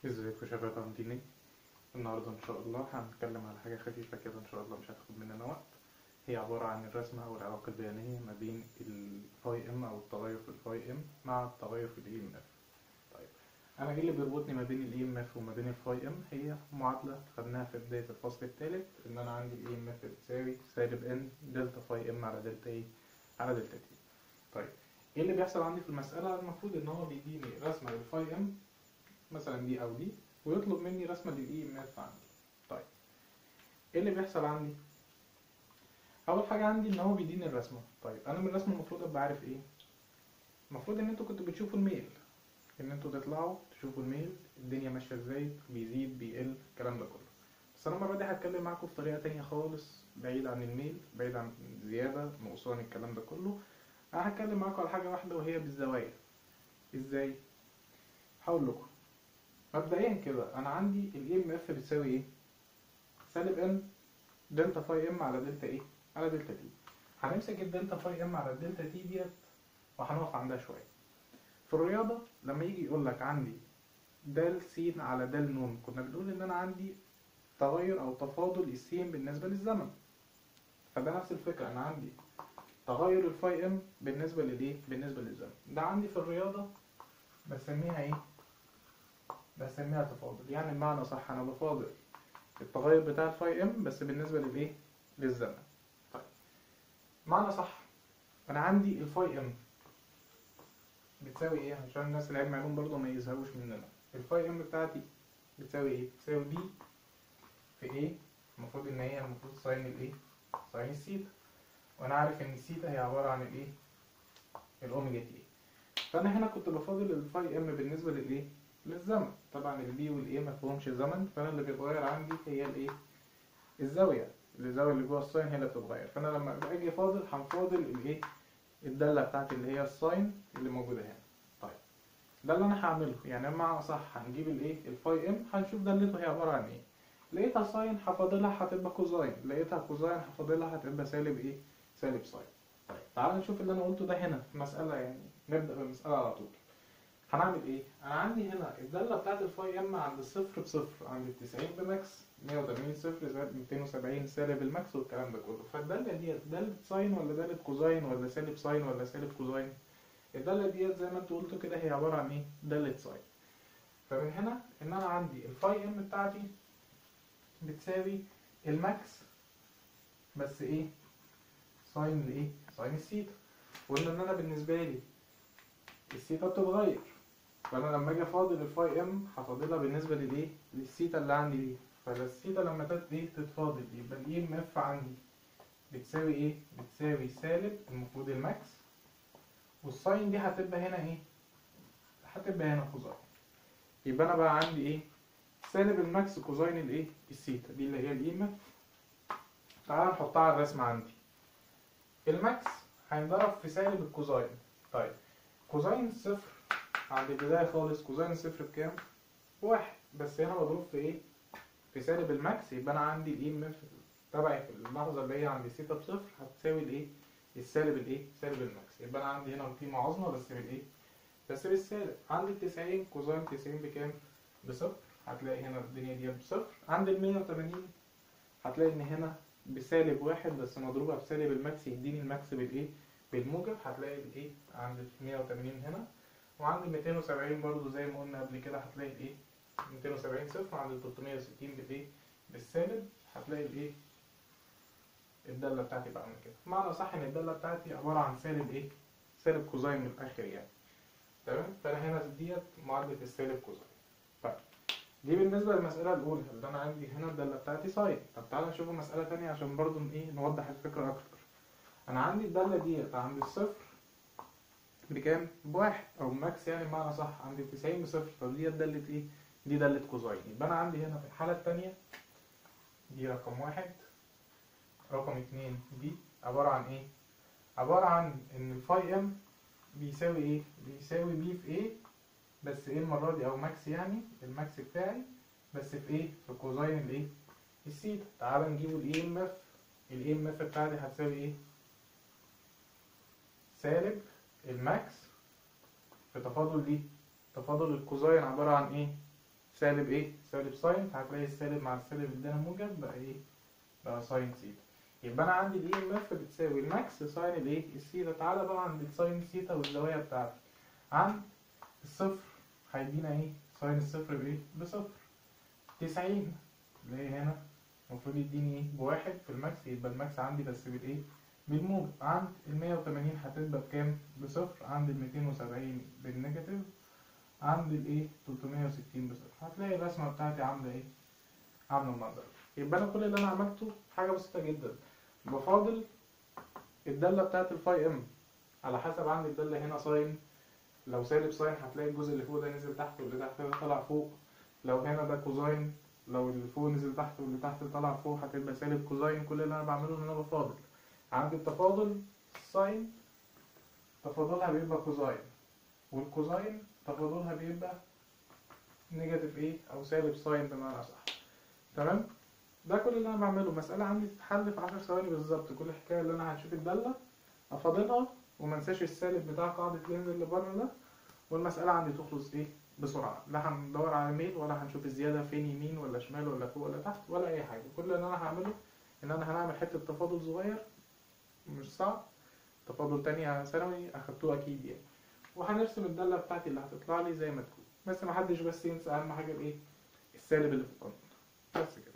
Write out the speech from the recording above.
ازيكم يا شباب عاملين ايه؟ النهارده ان شاء الله هنتكلم على حاجه خفيفه كده ان شاء الله مش هتاخد مننا وقت هي عباره عن الرسمه او العلاقه البيانيه ما بين الفاي ام او التغير في الفاي ام مع التغير في الاي ام اف طيب انا ايه اللي بيربطني ما بين الاي ام اف وما بين الفاي ام هي معادله خدناها في بدايه الفصل الثالث ان انا عندي الاي ام اف بتساوي سالب ان دلتا فاي ام على دلتا ايه على دلتا تي طيب ايه اللي بيحصل عندي في المساله المفروض ان هو بيديني رسمه للفاي ام مثلا دي او دي ويطلب مني رسمه للاي ام اف عندي طيب ايه اللي بيحصل عندي اول حاجه عندي ان هو بيديني الرسمه طيب انا من الرسمه المفروض ابقى عارف ايه المفروض ان انتوا كنتوا بتشوفوا الميل ان انتوا تطلعوا تشوفوا الميل الدنيا ماشيه ازاي بيزيد بيقل الكلام ده كله بس انا المره دي هتكلم معاكم بطريقه تانية خالص بعيد عن الميل بعيد عن زياده نقصان الكلام ده كله انا هتكلم معاكم على حاجه واحده وهي بالزوايا ازاي هقول لكم مبدئيا كده انا عندي الاي ام اف بتساوي ايه سالب ان دلتا فاي ام على دلتا ايه على دلتا تي هنمسك الدلتا فاي ام على الدلتا تي ديت وهنقف عندها شويه في الرياضه لما يجي يقول لك عندي د س على د ن كنا بنقول ان انا عندي تغير او تفاضل السين بالنسبه للزمن فده نفس الفكره انا عندي تغير الفاي ام بالنسبه للايه بالنسبه للزمن ده عندي في الرياضه بسميها ايه بسميها تفاضل يعني بمعنى صح انا بفاضل التغير بتاع الفاي ام بس بالنسبه للايه للزمن طيب معنى صح انا عندي الفاي ام بتساوي ايه عشان الناس اللي علم علوم برضه ما يزهقوش مننا الفاي ام بتاعتي بتساوي ايه بتساوي بي في ايه المفروض ان هي المفروض ساين الايه ساين السيتا وانا عارف ان السيتا هي عباره عن الايه الاوميجا تي فانا هنا كنت بفاضل الفاي ام بالنسبه للايه للزمن طبعا البي والاي ما فيهمش زمن فانا اللي بيتغير عندي هي الايه الزاويه الزاويه اللي جوه الساين هي اللي بتتغير فانا لما اجي فاضل هنفاضل الايه الداله بتاعتي اللي هي الساين اللي موجوده هنا طيب ده اللي انا هعمله يعني بمعنى صح هنجيب الايه الفاي ام هنشوف دالته هي عباره عن ايه لقيتها ساين هفاضلها هتبقى كوزاين لقيتها كوزاين هفاضلها هتبقى سالب ايه سالب ساين طيب تعال نشوف اللي انا قلته ده هنا في مساله يعني نبدا بالمساله على طول هنعمل ايه انا عندي هنا الداله بتاعت الفاي ام عند الصفر بصفر عند ال 90 بماكس 180 صفر زائد 270 سالب الماكس والكلام ده كله فالداله ديت داله ساين ولا داله كوزاين ولا سالب ساين ولا سالب كوزاين الداله ديت زي ما انتوا قلتوا كده هي عباره عن ايه داله ساين فمن هنا ان انا عندي الفاي ام بتاعتي بتساوي الماكس بس ايه ساين الايه ساين السيتا وقلنا ان انا بالنسبه لي السيتا بتتغير فانا لما اجي افاضل الفاي ام هفاضلها بالنسبه للايه للسيتا اللي عندي دي فالسيتا لما تت ايه تتفاضل يبقى الاي ام اف عندي بتساوي ايه بتساوي سالب المفروض الماكس والساين دي هتبقى هنا ايه هتبقى هنا كوزاين يبقى انا بقى عندي ايه سالب الماكس كوزاين الايه السيتا دي اللي هي الاي ام اف تعال نحطها على الرسم عندي الماكس هينضرب في سالب الكوزاين طيب كوزاين صفر عند البداية خالص كوزاين صفر بكام؟ واحد بس هنا مضروب في ايه؟ في سالب الماكس يبقى انا عندي الاي ام اف تبعي في اللحظة اللي هي عند سيتا بصفر هتساوي الايه؟ السالب الايه؟ سالب الماكس يبقى انا عندي هنا قيمة عظمى بس بالايه؟ بس بالسالب عند ال 90 كوزاين 90 بكام؟ بصفر هتلاقي هنا الدنيا دي بصفر عند ال 180 هتلاقي ان هنا بسالب واحد بس مضروبة في سالب الماكس يديني الماكس بالايه؟ بالموجب هتلاقي الايه؟ عند 180 هنا وعند 270 برضو زي ما قلنا قبل كده هتلاقي الايه 270 صفر عند 360 بالايه بالسالب هتلاقي الايه الداله بتاعتي بعمل كده معنى صح ان الداله بتاعتي عباره عن سالب ايه سالب كوزاين من الاخر يعني تمام فانا هنا ديت معادله السالب كوزاين طيب دي بالنسبه للمساله الاولى اللي انا عندي هنا الداله بتاعتي ساين طب تعالى نشوف مساله ثانيه عشان برضو ايه نوضح الفكره اكتر انا عندي الداله ديت عند الصفر بكام؟ بواحد او ماكس يعني بمعنى صح عند 90 بصفر طب دي دالة ايه؟ دي دالة كوزاين يبقى انا عندي هنا في الحالة التانية دي رقم واحد رقم اتنين دي عبارة عن ايه؟ عبارة عن ان الفاي ام بيساوي ايه؟ بيساوي بي في ايه بس ايه المرة دي او ماكس يعني الماكس بتاعي بس في ايه؟ في كوزاين الايه؟ السيتا تعال نجيبه الاي ام اف الاي ام اف بتاعتي هتساوي ايه؟ سالب الماكس في تفاضل دي تفاضل الكوزاين عبارة عن ايه سالب ايه سالب ساين فهتلاقي السالب مع السالب ادانا موجب بقى ايه بقى ساين ثيتا يبقى انا عندي الاي ام اف بتساوي الماكس ساين الايه الثيتا تعالى بقى عند الساين ثيتا والزوايا بتاعتي عند الصفر هيدينا ايه ساين الصفر بايه بصفر تسعين اللي هي هنا المفروض يديني ايه بواحد في الماكس يبقى الماكس عندي بس بالايه بالموجب عند ال 180 هتبقى بكام بصفر عند ال 270 بالنيجاتيف عند الايه 360 بصفر هتلاقي الرسمه بتاعتي عامله ايه عامله المنظر يبقى انا كل اللي انا عملته حاجه بسيطه جدا بفاضل الداله بتاعت الفاي ام على حسب عندي الداله هنا ساين لو سالب ساين هتلاقي الجزء اللي فوق ده نزل تحت واللي تحت ده طلع فوق لو هنا ده كوزاين لو اللي فوق نزل تحت واللي تحت طلع فوق هتبقى سالب كوزاين كل اللي انا بعمله ان انا بفاضل عندي التفاضل الساين تفاضلها بيبقى كوزاين والكوزاين تفاضلها بيبقى نيجاتيف ايه او سالب ساين بمعنى اصح تمام ده كل اللي انا بعمله مسألة عندي تتحل في 10 ثواني بالظبط كل الحكاية اللي انا هشوف الدالة افاضلها وما انساش السالب بتاع قاعدة لينز اللي بره ده والمسألة عندي تخلص ايه بسرعة لا هندور على ميل ولا هنشوف الزيادة فين يمين ولا شمال ولا فوق ولا تحت ولا اي حاجة كل اللي انا هعمله ان انا هنعمل حتة تفاضل صغير مش صعب تفاضل تاني ثانوي اخدتوه اكيد يعني وهنرسم الدالة بتاعتي اللي هتطلع لي زي ما تكون بس محدش بس ينسى اهم حاجة الايه السالب اللي في القانون بس كده